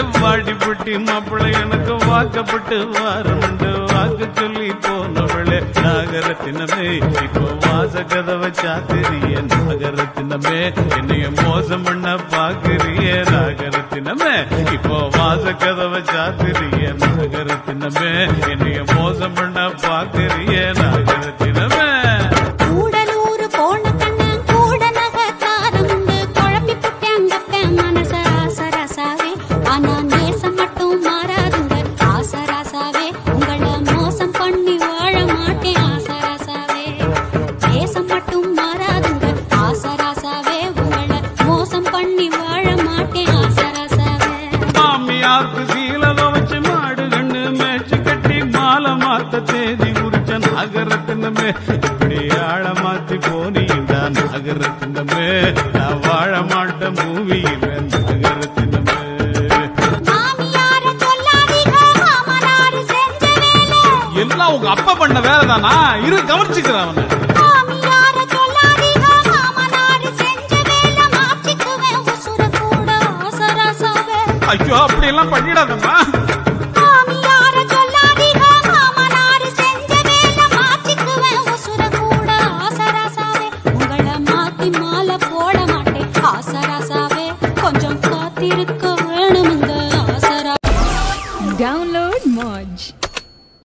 வாடி புட்டி மாப்பிள்ளை எனக்கு வாக்கப்பட்டு வாரமுண்டு வாக்கு சொல்லி போனவளே நாகரத்தினமே இப்போ வாச கதவை சாத்திரிய நாகரத்தினமே என்னைய மோசம் பண்ண பாக்குறிய நாகரத்தினமே இப்போ வாச கதவை சாத்திரிய நாகரத்தினமே என்னைய மோசம் பண்ண பாக்குறிய நாகரத்தினமே கூடலூர் போன கண்ணு கூட நகத்தாரமுண்டு குழப்பி புட்டேன் கப்பேன் மனச ஆசராசாவே ஆனா நேசம் மட்டும் மாறாதுங்க ஆசராசாவே உங்களை மோசம் பண்ணி வாழ மாட்டேன் ஆசராசாவே நேசம் மட்டும் மாறாதுங்க ஆசராசாவே உங்களை மோசம் பண்ணி வாழ மாட்டேன் ஆசராசாவே மாமியாருக்கு சீலக வச்சு மாடு கண்ணு மேய்ச்சி கட்டி மாலை மாத்த தேதி குறிச்ச நாகரத்தினமே இப்படி ஆழ மாத்தி போனீண்டா நாகரத்தினமே நான் வாழ மாட்டேன் பூமியில நாகரத்தினமே மாமியார சொல்லாதீங்க மாமனார் செஞ்ச வேலை எல்லாம் உங்க அப்பா பண்ண வேலை தானா இரு கவனிச்சுக்கிறேன் அவனை மாமியார சொல்லாதீங்க மாமனார் செஞ்ச வேலை மாற்றிக்குவேன் உசுர கூட ஆசராசாவே ஐயோ அப்படி எல்லாம் பண்ணிடாதம்மா மாமியார சொல்லாதீங்க மாமனார் செஞ்ச வேலை மாற்றிக்குவேன் உசுர கூட ஆசராசாவே உங்களை மாத்தி மாலை போட மாட்டேன் ஆசராசாவே